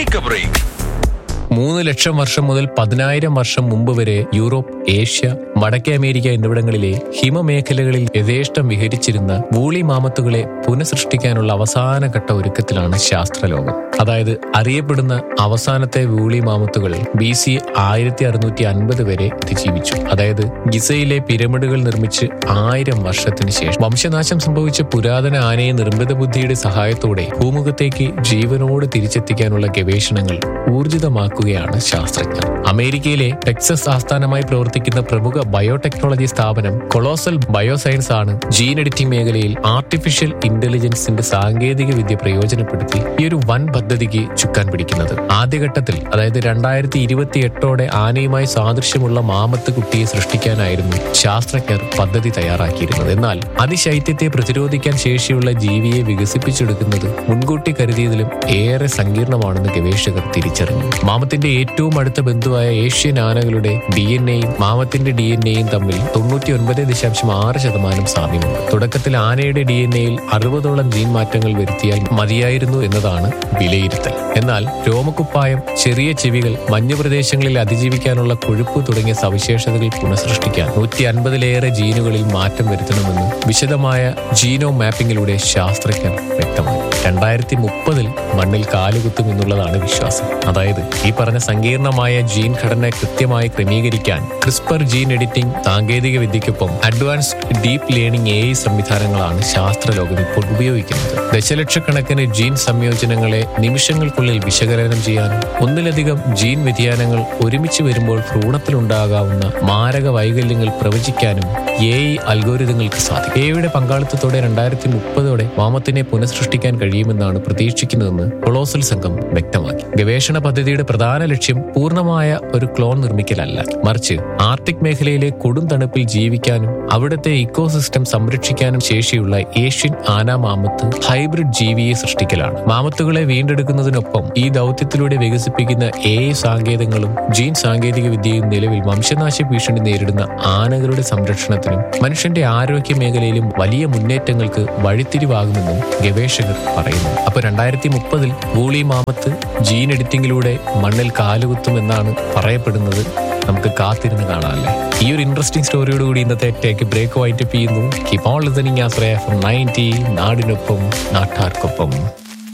take A break മൂന്ന് ലക്ഷം വർഷം മുതൽ പതിനായിരം വർഷം മുമ്പ് വരെ യൂറോപ്പ് ഏഷ്യ വടക്കേ അമേരിക്ക എന്നിവിടങ്ങളിലെ ഹിമമേഖലകളിൽ യഥേഷ്ടം വിഹരിച്ചിരുന്ന വൂളി മാമത്തുകളെ പുനഃസൃഷ്ടിക്കാനുള്ള അവസാന ഘട്ട ഒരുക്കത്തിലാണ് ശാസ്ത്രലോകം അതായത് അറിയപ്പെടുന്ന അവസാനത്തെ വൂളി മാമത്തുകൾ ബി സി ആയിരത്തി അറുന്നൂറ്റി അൻപത് വരെ അതിജീവിച്ചു അതായത് ഗിസയിലെ പിരമിഡുകൾ നിർമ്മിച്ച് ആയിരം വർഷത്തിന് ശേഷം വംശനാശം സംഭവിച്ച പുരാതന ആനയെ നിർമ്മിത ബുദ്ധിയുടെ സഹായത്തോടെ ഭൂമുഖത്തേക്ക് ജീവനോട് തിരിച്ചെത്തിക്കാനുള്ള ഗവേഷണങ്ങൾ ഊർജിതമാക്കുകയാണ് ശാസ്ത്രജ്ഞർ അമേരിക്കയിലെ ടെക്സസ് ആസ്ഥാനമായി പ്രവർത്തിക്കുന്ന പ്രമുഖ ബയോടെക്നോളജി സ്ഥാപനം കൊളോസൽ ബയോസയൻസ് ആണ് ജീൻ എഡിറ്റിംഗ് മേഖലയിൽ ആർട്ടിഫിഷ്യൽ ഇന്റലിജൻസിന്റെ സാങ്കേതിക വിദ്യ പ്രയോജനപ്പെടുത്തി ഈ ഒരു വൻ പദ്ധതിക്ക് ചുക്കാൻ പിടിക്കുന്നത് ആദ്യഘട്ടത്തിൽ അതായത് രണ്ടായിരത്തി ഇരുപത്തി എട്ടോടെ ആനയുമായി സാദൃശ്യമുള്ള മാമത്ത് കുട്ടിയെ സൃഷ്ടിക്കാനായിരുന്നു ശാസ്ത്രജ്ഞർ പദ്ധതി തയ്യാറാക്കിയിരുന്നത് എന്നാൽ അതിശൈത്യത്തെ പ്രതിരോധിക്കാൻ ശേഷിയുള്ള ജീവിയെ വികസിപ്പിച്ചെടുക്കുന്നത് മുൻകൂട്ടി കരുതിയതിലും ഏറെ സങ്കീർണമാണെന്ന് ഗവേഷകർ തിരിച്ചറിഞ്ഞു മാമത്തിന്റെ ഏറ്റവും അടുത്ത ബന്ധുവായ ഏഷ്യൻ ആനകളുടെ ഡി എൻ എയും മാമത്തിന്റെ ഡി എൻ എയും തമ്മിൽ തൊണ്ണൂറ്റി ഒൻപത് ദശാംശം ആറ് ശതമാനം സാമ്യമുണ്ട് തുടക്കത്തിൽ ആനയുടെ ഡി എൻ എയിൽ അറുപതോളം ജീൻ മാറ്റങ്ങൾ വരുത്തിയാൽ മതിയായിരുന്നു എന്നതാണ് വിലയിരുത്തൽ എന്നാൽ രോമക്കുപ്പായം ചെറിയ ചെവികൾ മഞ്ഞുപ്രദേശങ്ങളിൽ അതിജീവിക്കാനുള്ള കൊഴുപ്പ് തുടങ്ങിയ സവിശേഷതകൾ പുനഃസൃഷ്ടിക്കാൻ നൂറ്റി അൻപതിലേറെ ജീനുകളിൽ മാറ്റം വരുത്തണമെന്ന് വിശദമായ ജീനോ മാപ്പിംഗിലൂടെ ശാസ്ത്രജ്ഞർ വ്യക്തമാക്കി രണ്ടായിരത്തി മുപ്പതിൽ മണ്ണിൽ കാലുകുത്തും എന്നുള്ളതാണ് വിശ്വാസം അതായത് ഈ പറഞ്ഞ സങ്കീർണമായ ജീൻ ഘടന കൃത്യമായി ക്രമീകരിക്കാൻ ക്രിസ്പർ ജീൻ എഡിറ്റിംഗ് സാങ്കേതിക വിദ്യയ്ക്കൊപ്പം അഡ്വാൻസ്ഡ് ഡീപ് ലേണിംഗ് എ സംവിധാനങ്ങളാണ് ശാസ്ത്രലോകം ഇപ്പോൾ ഉപയോഗിക്കുന്നത് ദശലക്ഷക്കണക്കിന് ജീൻ സംയോജനങ്ങളെ നിമിഷങ്ങൾക്കുള്ളിൽ വിശകലനം ചെയ്യാനും ഒന്നിലധികം ജീൻ വ്യതിയാനങ്ങൾ ഒരുമിച്ച് വരുമ്പോൾ ഭ്രൂണത്തിലുണ്ടാകാവുന്ന മാരക വൈകല്യങ്ങൾ പ്രവചിക്കാനും എ ഐ അൽഗോരിതങ്ങൾക്ക് സാധിക്കും എയുടെ പങ്കാളിത്തത്തോടെ രണ്ടായിരത്തി മുപ്പതോടെ വാമത്തിനെ പുനഃസൃഷ്ടിക്കാൻ കഴിയുമെന്നാണ് പ്രതീക്ഷിക്കുന്നതെന്ന് കൊളോസൽ സംഘം വ്യക്തമാക്കി ഗവേഷണ പദ്ധതിയുടെ പ്രധാന ലക്ഷ്യം പൂർണ്ണമായ ഒരു ക്ലോൺ നിർമ്മിക്കലല്ല മറിച്ച് ആർട്ടിക് മേഖലയിലെ കൊടും തണുപ്പിൽ ജീവിക്കാനും അവിടുത്തെ ഇക്കോസിസ്റ്റം സംരക്ഷിക്കാനും ശേഷിയുള്ള ഏഷ്യൻ ആന മാമത്ത് ഹൈബ്രിഡ് ജീവിയെ സൃഷ്ടിക്കലാണ് മാമത്തുകളെ വീണ്ടെടുക്കുന്നതിനൊപ്പം ഈ ദൗത്യത്തിലൂടെ വികസിപ്പിക്കുന്ന എ സാങ്കേതങ്ങളും ജീൻ സാങ്കേതിക വിദ്യയും നിലവിൽ വംശനാശ ഭീഷണി നേരിടുന്ന ആനകളുടെ സംരക്ഷണത്തിനും മനുഷ്യന്റെ ആരോഗ്യ മേഖലയിലും വലിയ മുന്നേറ്റങ്ങൾക്ക് വഴിത്തിരിവാകുമെന്നും ഗവേഷകർ പറയുന്നു അപ്പൊ രണ്ടായിരത്തി മുപ്പതിൽ വൂളി മാമത്ത് ജീൻ എഡിറ്റിംഗിലൂടെ മണ്ണിൽ കാലുകുത്തുമെന്നാണ് പറയപ്പെടുന്നത് നമുക്ക് കാത്തിരുന്ന് കാണാമല്ലേ ഈ ഒരു ഇൻട്രസ്റ്റിംഗ് സ്റ്റോറിയോട് കൂടി ഇന്നത്തെ ടേക്ക് ബ്രേക്ക് വൈറ്റപ്പ് ചെയ്യുന്നു keep on listening Ashraya from ninety നാടിനൊപ്പം നാട്ടാർക്കൊപ്പം